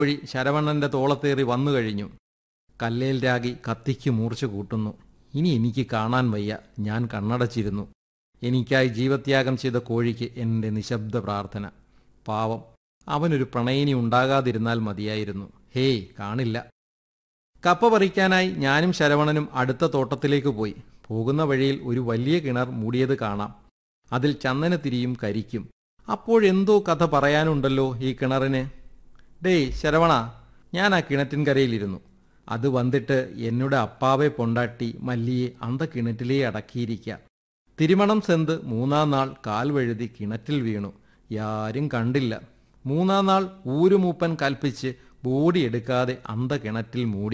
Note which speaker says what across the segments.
Speaker 1: വഴി ശരവണ്ണന്റെ തോളത്തേറി വന്നു കഴിഞ്ഞു കല്ലേൽ രാഗി കത്തിക്ക് മൂർച്ച കൂട്ടുന്നു ഇനി എനിക്ക് കാണാൻ വയ്യ ഞാൻ കണ്ണടച്ചിരുന്നു എനിക്കായി ജീവത്യാഗം ചെയ്ത കോഴിക്ക് എൻ്റെ നിശബ്ദ പ്രാർത്ഥന പാവം അവനൊരു പ്രണയിനി ഉണ്ടാകാതിരുന്നാൽ മതിയായിരുന്നു ഹേയ് കാണില്ല കപ്പ പറിക്കാനായി ഞാനും ശരവണനും അടുത്ത തോട്ടത്തിലേക്ക് പോയി പോകുന്ന വഴിയിൽ ഒരു വലിയ കിണർ മൂടിയത് കാണാം അതിൽ ചന്ദനത്തിരിയും കരിക്കും അപ്പോഴെന്തോ കഥ പറയാനുണ്ടല്ലോ ഈ കിണറിന് ഡേയ് ശരവണ ഞാൻ ആ കിണറ്റിൻകരയിലിരുന്നു അത് വന്നിട്ട് എന്നുടെ അപ്പാവെ പൊണ്ടാട്ടി മല്ലിയെ അന്ത കിണറ്റിലേ അടക്കിയിരിക്ക തിരുമണം സെന്ത് മൂന്നാം നാൾ കാൽ വഴുതി കിണറ്റിൽ വീണു യാരും കണ്ടില്ല മൂന്നാം നാൾ ഊരുമൂപ്പൻ കൽപ്പിച്ച് ബോഡി എടുക്കാതെ അന്ത കിണറ്റിൽ മൂടി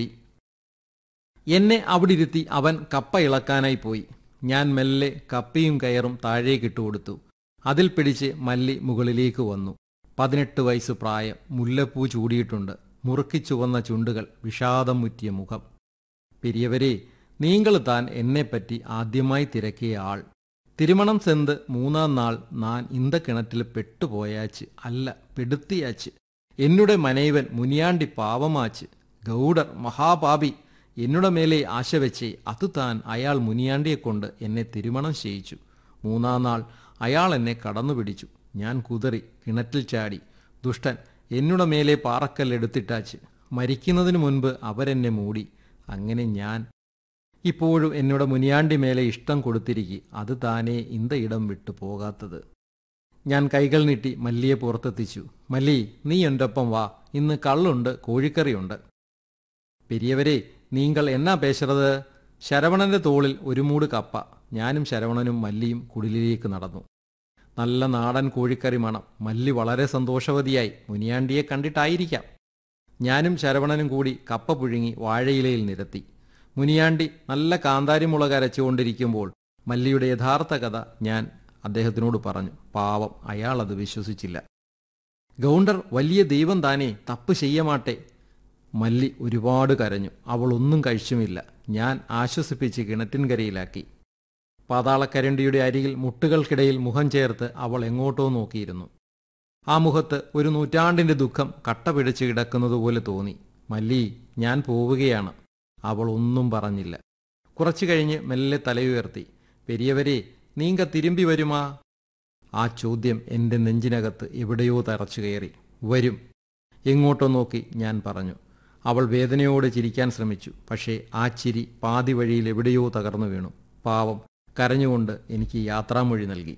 Speaker 1: എന്നെ അവിടെ ഇരുത്തി അവൻ കപ്പ ഇളക്കാനായി പോയി ഞാൻ മെല്ലെ കപ്പയും കയറും താഴേക്കിട്ടു കൊടുത്തു അതിൽ പിടിച്ച് മല്ലി മുകളിലേക്ക് വന്നു പതിനെട്ട് വയസ്സ് പ്രായം മുല്ലപ്പൂ ചൂടിയിട്ടുണ്ട് മുറുക്കി ചുവന്ന ചുണ്ടുകൾ വിഷാദം മുറ്റിയ മുഖം പെരിയവരെ നീങ്കൾ താൻ എന്നെപ്പറ്റി ആദ്യമായി തിരക്കിയ ആൾ തിരുമണം സെന്ത് മൂന്നാം നാൾ നാൻ ഇന്ത കിണറ്റിൽ പെട്ടുപോയാച്ച് അല്ല പെടുത്തിയാച്ച് എന്നുടെ മനൈവൻ മുനിയാണ്ടി പാവമാച്ച് ഗൗഡർ മഹാപാപി എന്നുടെ മേലെ ആശ വെച്ചേ അത് താൻ അയാൾ മുനിയാണ്ടിയെക്കൊണ്ട് എന്നെ തിരുമണം ചെയ്യിച്ചു മൂന്നാം നാൾ അയാൾ എന്നെ കടന്നു പിടിച്ചു ഞാൻ കുതറി കിണറ്റിൽ ചാടി ദുഷ്ടൻ എന്നുടെ മേലെ പാറക്കല്ലെടുത്തിട്ടാച്ച് മരിക്കുന്നതിനു മുൻപ് അവരെന്നെ മൂടി അങ്ങനെ ഞാൻ ഇപ്പോഴും എന്നോട് മുനിയാണ്ടി മേലെ ഇഷ്ടം കൊടുത്തിരിക്കെ അത് താനേ ഇന്ത ഇടം വിട്ടു പോകാത്തത് ഞാൻ കൈകൾ നീട്ടി മല്ലിയെ പുറത്തെത്തിച്ചു മല്ലി നീ എൻ്റൊപ്പം വാ ഇന്ന് കള്ളുണ്ട് കോഴിക്കറിയുണ്ട് പെരിയവരെ നീങ്കൾ എന്നാ പേശറത് ശരവണന്റെ തോളിൽ ഒരു മൂട് കപ്പ ഞാനും ശരവണനും മല്ലിയും കുടിലിലേക്ക് നടന്നു നല്ല നാടൻ കോഴിക്കറി മണം മല്ലി വളരെ സന്തോഷവതിയായി മുനിയാണ്ടിയെ കണ്ടിട്ടായിരിക്കാം ഞാനും ശരവണനും കൂടി കപ്പ പുഴുങ്ങി വാഴയിലയിൽ നിരത്തി മുനിയാണ്ടി നല്ല കാന്താരി മുളക് അരച്ചുകൊണ്ടിരിക്കുമ്പോൾ മല്ലിയുടെ യഥാർത്ഥ കഥ ഞാൻ അദ്ദേഹത്തിനോട് പറഞ്ഞു പാവം അയാൾ അത് വിശ്വസിച്ചില്ല ഗൗണ്ടർ വലിയ ദൈവം താനേ തപ്പ് ചെയ്യമാട്ടെ മല്ലി ഒരുപാട് കരഞ്ഞു അവൾ ഒന്നും കഴിച്ചുമില്ല ഞാൻ ആശ്വസിപ്പിച്ച് കിണറ്റിൻകരയിലാക്കി പാതാളക്കരണ്ടിയുടെ അരികിൽ മുട്ടുകൾക്കിടയിൽ മുഖം ചേർത്ത് അവൾ എങ്ങോട്ടോ നോക്കിയിരുന്നു ആ മുഖത്ത് ഒരു നൂറ്റാണ്ടിന്റെ ദുഃഖം കട്ട പിടിച്ച് കിടക്കുന്നതുപോലെ തോന്നി മല്ലി ഞാൻ പോവുകയാണ് അവൾ ഒന്നും പറഞ്ഞില്ല കുറച്ചു കഴിഞ്ഞ് മെല്ലെ തലയുയർത്തി പെരിയവരെ നീങ്ക തിരുമ്പി വരുമാ ആ ചോദ്യം എൻ്റെ നെഞ്ചിനകത്ത് എവിടെയോ തറച്ചു കയറി വരും എങ്ങോട്ടോ നോക്കി ഞാൻ പറഞ്ഞു അവൾ വേദനയോടെ ചിരിക്കാൻ ശ്രമിച്ചു പക്ഷേ ആ ചിരി പാതി വഴിയിൽ എവിടെയോ തകർന്നു വീണു പാവം കരഞ്ഞുകൊണ്ട് എനിക്ക് യാത്രാമൊഴി നൽകി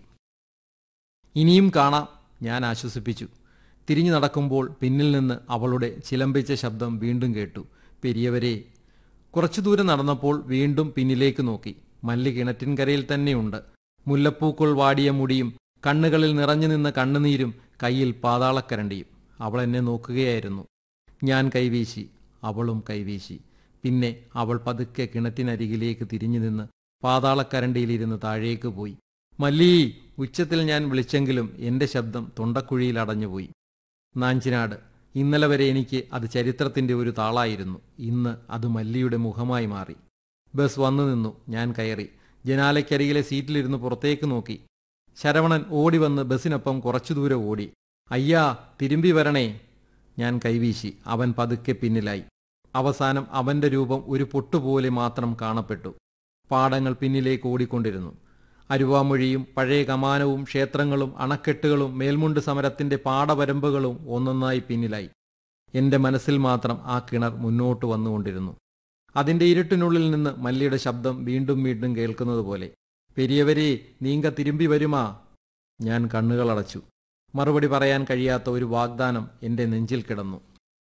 Speaker 1: ഇനിയും കാണാം ഞാൻ ആശ്വസിപ്പിച്ചു തിരിഞ്ഞു നടക്കുമ്പോൾ പിന്നിൽ നിന്ന് അവളുടെ ചിലമ്പിച്ച ശബ്ദം വീണ്ടും കേട്ടു പെരിയവരെ കുറച്ചു ദൂരം നടന്നപ്പോൾ വീണ്ടും പിന്നിലേക്ക് നോക്കി മല്ലി കിണറ്റിൻകരയിൽ തന്നെയുണ്ട് മുല്ലപ്പൂക്കൾ വാടിയ മുടിയും കണ്ണുകളിൽ നിറഞ്ഞു നിന്ന കണ്ണുനീരും കയ്യിൽ പാതാളക്കരണ്ടിയും അവൾ എന്നെ നോക്കുകയായിരുന്നു ഞാൻ കൈവീശി അവളും കൈവീശി പിന്നെ അവൾ പതുക്കെ കിണറ്റിനരികിലേക്ക് തിരിഞ്ഞു നിന്ന് പാതാളക്കരണ്ടിയിലിരുന്ന് താഴേക്ക് പോയി മല്ലി ഉച്ചത്തിൽ ഞാൻ വിളിച്ചെങ്കിലും എന്റെ ശബ്ദം തൊണ്ടക്കുഴിയിൽ അടഞ്ഞുപോയി നാഞ്ചിനാട് ഇന്നലെ വരെ എനിക്ക് അത് ചരിത്രത്തിന്റെ ഒരു താളായിരുന്നു ഇന്ന് അത് മല്ലിയുടെ മുഖമായി മാറി ബസ് വന്നു നിന്നു ഞാൻ കയറി ജനാലയ്ക്കരികിലെ സീറ്റിലിരുന്ന് പുറത്തേക്ക് നോക്കി ശരവണൻ ഓടി വന്ന് ബസ്സിനൊപ്പം കുറച്ചു ദൂരം ഓടി അയ്യാ തിരുമ്പി വരണേ ഞാൻ കൈവീശി അവൻ പതുക്കെ പിന്നിലായി അവസാനം അവന്റെ രൂപം ഒരു പൊട്ടുപോലെ മാത്രം കാണപ്പെട്ടു പാടങ്ങൾ പിന്നിലേക്ക് ഓടിക്കൊണ്ടിരുന്നു അരുവാമൊഴിയും പഴയ കമാനവും ക്ഷേത്രങ്ങളും അണക്കെട്ടുകളും മേൽമുണ്ട് സമരത്തിന്റെ പാടവരമ്പുകളും ഒന്നൊന്നായി പിന്നിലായി എന്റെ മനസ്സിൽ മാത്രം ആ കിണർ മുന്നോട്ട് വന്നുകൊണ്ടിരുന്നു അതിന്റെ ഇരുട്ടിനുള്ളിൽ നിന്ന് മല്ലിയുടെ ശബ്ദം വീണ്ടും വീണ്ടും കേൾക്കുന്നത് പോലെ പെരിയവരെ നീങ്ക തിരുമ്പി വരുമാ ഞാൻ കണ്ണുകളടച്ചു മറുപടി പറയാൻ കഴിയാത്ത ഒരു വാഗ്ദാനം എന്റെ നെഞ്ചിൽ കിടന്നു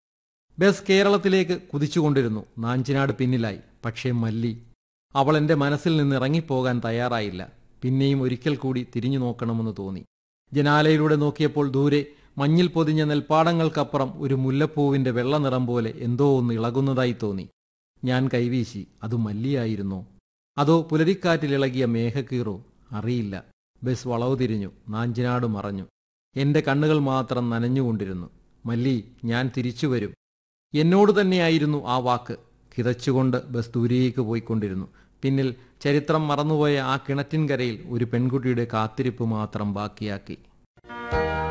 Speaker 1: ബസ് കേരളത്തിലേക്ക് കുതിച്ചുകൊണ്ടിരുന്നു നാഞ്ചിനാട് പിന്നിലായി പക്ഷേ മല്ലി അവൾ എന്റെ മനസ്സിൽ നിന്ന് ഇറങ്ങിപ്പോകാൻ തയ്യാറായില്ല പിന്നെയും ഒരിക്കൽ കൂടി തിരിഞ്ഞു നോക്കണമെന്ന് തോന്നി ജനാലയിലൂടെ നോക്കിയപ്പോൾ ദൂരെ മഞ്ഞിൽ പൊതിഞ്ഞ നെൽപ്പാടങ്ങൾക്കപ്പുറം ഒരു മുല്ലപ്പൂവിന്റെ വെള്ള നിറം പോലെ എന്തോ ഒന്ന് ഇളകുന്നതായി തോന്നി ഞാൻ കൈവീശി അത് മല്ലിയായിരുന്നോ അതോ പുലരിക്കാറ്റിലിളകിയ മേഘക്കീറോ അറിയില്ല ബസ് വളവ് തിരിഞ്ഞു നാഞ്ചിനാട് മറഞ്ഞു എന്റെ കണ്ണുകൾ മാത്രം നനഞ്ഞുകൊണ്ടിരുന്നു മല്ലി ഞാൻ തിരിച്ചു വരും എന്നോട് തന്നെയായിരുന്നു ആ വാക്ക് കിതച്ചുകൊണ്ട് ബസ് ദൂരേക്ക് പോയിക്കൊണ്ടിരുന്നു പിന്നിൽ ചരിത്രം മറന്നുപോയ ആ കിണറ്റിൻകരയിൽ ഒരു പെൺകുട്ടിയുടെ കാത്തിരിപ്പ് മാത്രം ബാക്കിയാക്കി